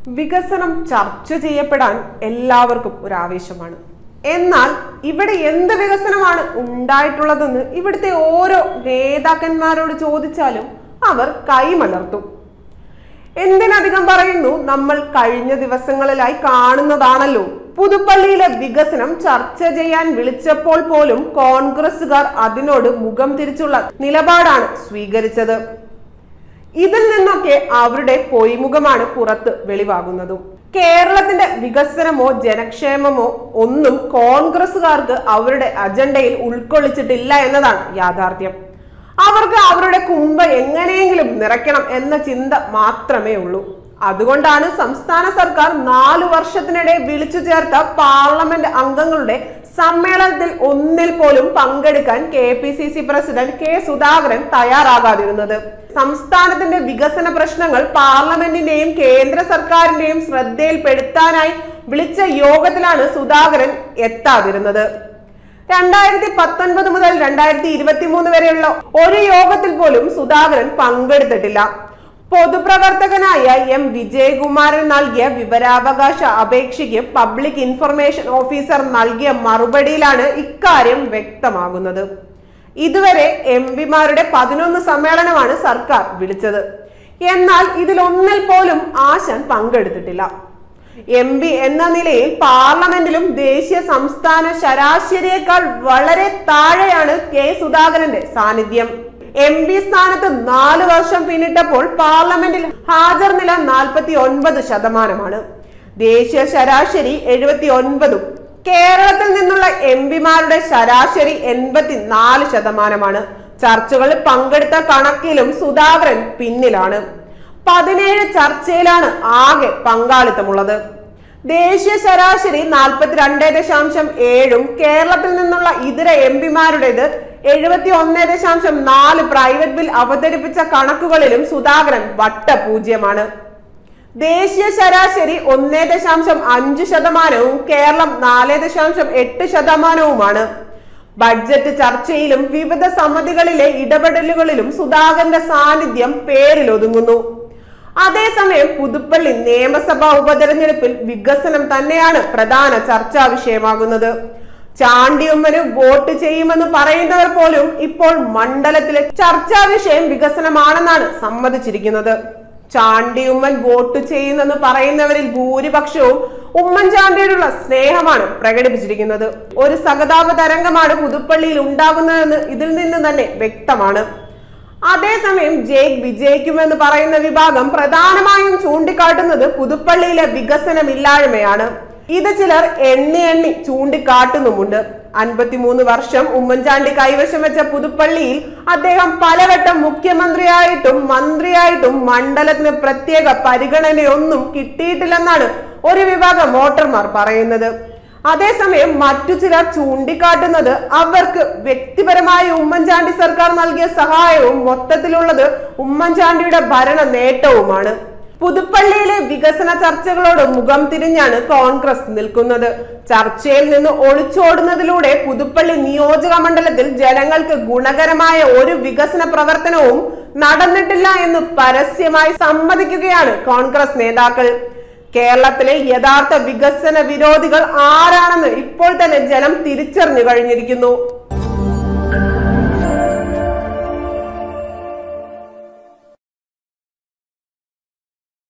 വികസനം ചർച്ച ചെയ്യപ്പെടാൻ എല്ലാവർക്കും ഒരു ആവേശമാണ് എന്നാൽ ഇവിടെ എന്ത് വികസനമാണ് ഉണ്ടായിട്ടുള്ളതെന്ന് ഇവിടുത്തെ ഓരോ നേതാക്കന്മാരോട് ചോദിച്ചാലും അവർ കൈമലർത്തും എന്തിനധികം പറയുന്നു നമ്മൾ കഴിഞ്ഞ ദിവസങ്ങളിലായി കാണുന്നതാണല്ലോ പുതുപ്പള്ളിയിലെ വികസനം ചർച്ച ചെയ്യാൻ വിളിച്ചപ്പോൾ പോലും കോൺഗ്രസുകാർ അതിനോട് മുഖം തിരിച്ചുള്ള നിലപാടാണ് സ്വീകരിച്ചത് ഇതിൽ നിന്നൊക്കെ അവരുടെ പൊയ്മുഖമാണ് പുറത്ത് വെളിവാകുന്നതും കേരളത്തിന്റെ വികസനമോ ജനക്ഷേമമോ ഒന്നും കോൺഗ്രസുകാർക്ക് അവരുടെ അജണ്ടയിൽ ഉൾക്കൊള്ളിച്ചിട്ടില്ല എന്നതാണ് യാഥാർത്ഥ്യം അവർക്ക് അവരുടെ കുമ്പ എങ്ങനെയെങ്കിലും നിറയ്ക്കണം എന്ന ചിന്ത മാത്രമേ ഉള്ളൂ അതുകൊണ്ടാണ് സംസ്ഥാന സർക്കാർ നാലു വർഷത്തിനിടെ വിളിച്ചു ചേർത്ത പാർലമെന്റ് അംഗങ്ങളുടെ സമ്മേളനത്തിൽ ഒന്നിൽ പോലും പങ്കെടുക്കാൻ K P C C president K Sudhakaran തയ്യാറാകാതിരുന്നത് സംസ്ഥാനത്തിന്റെ വികസന പ്രശ്നങ്ങൾ പാർലമെന്റിന്റെയും കേന്ദ്ര സർക്കാരിന്റെയും ശ്രദ്ധയിൽപ്പെടുത്താനായി വിളിച്ച യോഗത്തിലാണ് സുധാകരൻ എത്താതിരുന്നത് രണ്ടായിരത്തി പത്തൊൻപത് മുതൽ രണ്ടായിരത്തി ഇരുപത്തി മൂന്ന് വരെയുള്ള ഒരു യോഗത്തിൽ പോലും സുധാകരൻ പങ്കെടുത്തിട്ടില്ല പൊതുപ്രവർത്തകനായ എം വിജയകുമാരൻ നൽകിയ വിവരാവകാശ അപേക്ഷയ്ക്ക് പബ്ലിക് ഇൻഫർമേഷൻ ഓഫീസർ നൽകിയ മറുപടിയിലാണ് ഇക്കാര്യം വ്യക്തമാകുന്നത് ഇതുവരെ എം പിമാരുടെ പതിനൊന്ന് സമ്മേളനമാണ് സർക്കാർ വിളിച്ചത് എന്നാൽ ഇതിലൊന്നിൽ പോലും ആശാൻ പങ്കെടുത്തിട്ടില്ല എം പി എന്ന നിലയിൽ പാർലമെന്റിലും ദേശീയ സംസ്ഥാന ശരാശരിയേക്കാൾ വളരെ താഴെയാണ് കെ സുധാകരന്റെ സാന്നിധ്യം എം പി സ്ഥാനത്ത് നാല് വർഷം പിന്നിട്ടപ്പോൾ പാർലമെന്റിൽ ഹാജർ നില നാൽപ്പത്തി ഒൻപത് ശതമാനമാണ് ദേശീയ ശരാശരി എഴുപത്തി ഒൻപതും കേരളത്തിൽ നിന്നുള്ള എം പിമാരുടെ ശരാശരി എൺപത്തിനാല് ശതമാനമാണ് ചർച്ചകളിൽ പങ്കെടുത്ത കണക്കിലും സുധാകരൻ പിന്നിലാണ് പതിനേഴ് ചർച്ചയിലാണ് ആകെ പങ്കാളിത്തമുള്ളത് ദേശീയ ശരാശരി നാൽപ്പത്തിരണ്ട് ദശാംശം ഏഴും കേരളത്തിൽ നിന്നുള്ള ഇതര എം പിമാരുടേത് എഴുപത്തി ഒന്ന് ദശാംശം നാല് പ്രൈവറ്റ് ബിൽ അവതരിപ്പിച്ച കണക്കുകളിലും സുധാകരൻ വട്ടപൂജ്യമാണ് ദേശീയ ശരാശരി ഒന്നേ ദശാംശം അഞ്ച് ശതമാനവും കേരളം നാല് ദശാംശം എട്ട് ശതമാനവുമാണ് ബഡ്ജറ്റ് ചർച്ചയിലും വിവിധ സമിതികളിലെ ഇടപെടലുകളിലും സുധാകരന്റെ സാന്നിധ്യം പേരിലൊതുങ്ങുന്നു അതേസമയം പുതുപ്പള്ളി നിയമസഭാ ഉപതെരഞ്ഞെടുപ്പിൽ വികസനം തന്നെയാണ് പ്രധാന ചർച്ചാ വിഷയമാകുന്നത് ചാണ്ടിയുമ്മന് വോട്ട് ചെയ്യുമെന്ന് പറയുന്നവർ പോലും ഇപ്പോൾ മണ്ഡലത്തിലെ ചർച്ചാ വിഷയം വികസനമാണെന്നാണ് സമ്മതിച്ചിരിക്കുന്നത് ചാണ്ടിയുമ്മൻ വോട്ട് ചെയ്യുന്നെന്ന് പറയുന്നവരിൽ ഭൂരിപക്ഷവും ഉമ്മൻചാണ്ടിയോടുള്ള സ്നേഹമാണ് പ്രകടിപ്പിച്ചിരിക്കുന്നത് ഒരു സഹതാപ തരംഗമാണ് പുതുപ്പള്ളിയിൽ ഉണ്ടാകുന്നതെന്ന് ഇതിൽ നിന്ന് തന്നെ വ്യക്തമാണ് അതേസമയം ജയിക്ക് വിജയിക്കുമെന്ന് പറയുന്ന വിഭാഗം പ്രധാനമായും ചൂണ്ടിക്കാട്ടുന്നത് പുതുപ്പള്ളിയിലെ വികസനമില്ലായ്മയാണ് ഇത് ചിലർ എണ്ണി എണ്ണി ചൂണ്ടിക്കാട്ടുന്നുമുണ്ട് അൻപത്തിമൂന്ന് വർഷം ഉമ്മൻചാണ്ടി കൈവശം വെച്ച പുതുപ്പള്ളിയിൽ അദ്ദേഹം പലവട്ടം മുഖ്യമന്ത്രിയായിട്ടും മന്ത്രിയായിട്ടും മണ്ഡലത്തിന് പ്രത്യേക പരിഗണനയൊന്നും കിട്ടിയിട്ടില്ലെന്നാണ് ഒരു വിഭാഗം വോട്ടർമാർ പറയുന്നത് അതേസമയം മറ്റു ചിലർ ചൂണ്ടിക്കാട്ടുന്നത് അവർക്ക് വ്യക്തിപരമായി ഉമ്മൻചാണ്ടി സർക്കാർ നൽകിയ സഹായവും മൊത്തത്തിലുള്ളത് ഉമ്മൻചാണ്ടിയുടെ ഭരണ നേട്ടവുമാണ് പുതുപ്പള്ളിയിലെ വികസന ചർച്ചകളോട് മുഖം തിരിഞ്ഞാണ് കോൺഗ്രസ് നിൽക്കുന്നത് ചർച്ചയിൽ നിന്ന് ഒളിച്ചോടുന്നതിലൂടെ പുതുപ്പള്ളി നിയോജക മണ്ഡലത്തിൽ ജനങ്ങൾക്ക് ഗുണകരമായ ഒരു വികസന പ്രവർത്തനവും നടന്നിട്ടില്ല എന്ന് പരസ്യമായി സമ്മതിക്കുകയാണ് കോൺഗ്രസ് നേതാക്കൾ കേരളത്തിലെ യഥാർത്ഥ വികസന വിരോധികൾ ആരാണെന്ന് ഇപ്പോൾ തന്നെ ജനം തിരിച്ചറിഞ്ഞു കഴിഞ്ഞിരിക്കുന്നു